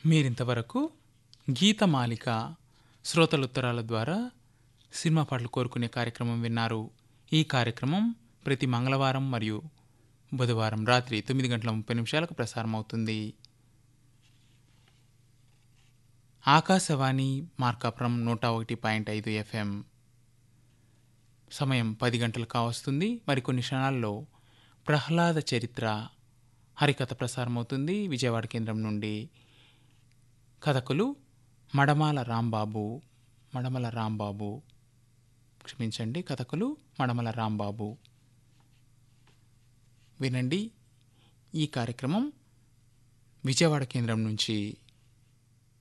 మీరింతవరకు గీతమాలిక శ్రోతల ఉత్తరాల ద్వారా సినిమా పాటలు కోరుకునే కార్యక్రమం విన్నారు ఈ కార్యక్రమం ప్రతి మంగళవారం మరియు బుధవారం రాత్రి తొమ్మిది గంటల ముప్పై నిమిషాలకు ప్రసారం అవుతుంది ఆకాశవాణి మార్కాపురం నూట ఒకటి పాయింట్ ఐదు ఎఫ్ఎం సమయం పది గంటలు కావస్తుంది మరికొన్ని క్షణాల్లో ప్రహ్లాద చరిత్ర హరికథ ప్రసారమవుతుంది విజయవాడ కేంద్రం నుండి కథకులు మడమాల రాంబాబు మడమల రాంబాబు క్షమించండి కథకులు మడమల రాంబాబు వినండి ఈ కార్యక్రమం విజయవాడ కేంద్రం నుంచి